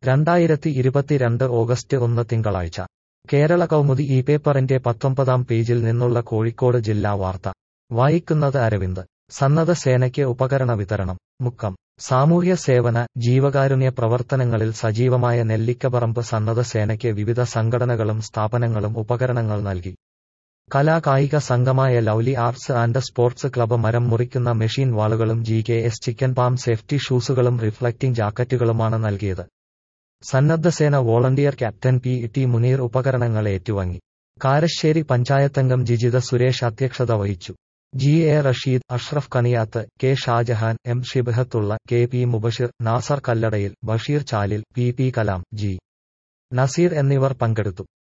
രണ്ടായിരത്തി ഇരുപത്തിരണ്ട് ഓഗസ്റ്റ് ഒന്ന് തിങ്കളാഴ്ച കേരള കൗമുദി ഈ പേപ്പറിന്റെ പത്തൊമ്പതാം പേജിൽ നിന്നുള്ള കോഴിക്കോട് ജില്ലാ വാർത്ത വായിക്കുന്നത് അരവിന്ദ് സന്നദ്ധ സേനയ്ക്ക് ഉപകരണ വിതരണം മുക്കം സാമൂഹ്യ സേവന ജീവകാരുണ്യ പ്രവർത്തനങ്ങളിൽ സജീവമായ നെല്ലിക്കപറമ്പ് സന്നദ്ധ സേനയ്ക്ക് വിവിധ സംഘടനകളും സ്ഥാപനങ്ങളും ഉപകരണങ്ങൾ നൽകി കലാ കായിക സംഘമായ lovely arts and sports club മരം മുറിക്കുന്ന മെഷീൻ വാളുകളും G K S chicken palm safety ഷൂസുകളും റിഫ്ലക്റ്റിംഗ് ജാക്കറ്റുകളുമാണ് നൽകിയത് സന്നദ്ധസേന volunteer captain P T Muneer ഉപകരണങ്ങൾ ഏറ്റുവാങ്ങി കാരശ്ശേരി പഞ്ചായത്തംഗം ജിജിത സുരേഷ് അധ്യക്ഷത വഹിച്ചു G A Rasheed Ashraf Kaniyath K Shajahan M Shibahathulla K P Mubashir Nasar Kalladayil Basheer Chalil P P Kalam G Naseer എന്നിവർ പങ്കെടുത്തു